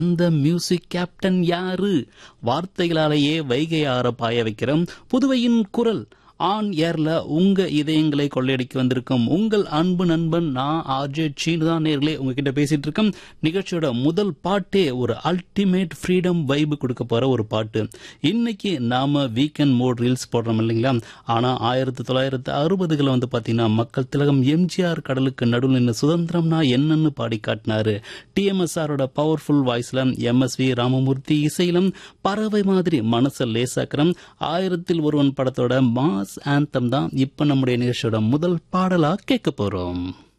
அந்த music captain யாரு வார்த்தைகளாலேயே வைகை ஆற பாய வைக்கிறோம் புதுவையின் குரல் ஆன் ஏர்ல உங்க இதயங்களை கொள்ளையடிக்க வந்திருக்கும் உங்கள் அன்பு நண்பன் நான் ஆர்ஜே சீனு தான் நேர்களே உங்ககிட்ட பேசிட்டு இருக்கேன் நிகழ்ச்சியோட முதல் பாட்டே ஒரு அல்டிமேட் ஃப்ரீடம் வைப் கொடுக்க போற ஒரு பாட்டு இன்னைக்கு நாம வீக்கெண்ட் மோட் ரீல்ஸ் போடுறோம் இல்லைங்களா ஆனா ஆயிரத்தி தொள்ளாயிரத்தி அறுபதுகளை வந்து பாத்தீங்கன்னா மக்கள் திலகம் எம்ஜிஆர் கடலுக்கு நடுவில் நின்று சுதந்திரம்னா என்னன்னு பாடி காட்டினாரு டிஎம்எஸ்ஆரோட பவர்ஃபுல் வாய்ஸ்ல எம்எஸ்வி ராமமூர்த்தி இசையிலும் பறவை மாதிரி மனசை லேசாக்கிறோம் ஆயிரத்தில் ஒருவன் படத்தோட மாஸ் ஆந்தம் தான் இப்ப நம்முடைய நிகழ்ச்சியோட முதல் பாடலா கேட்க போறோம்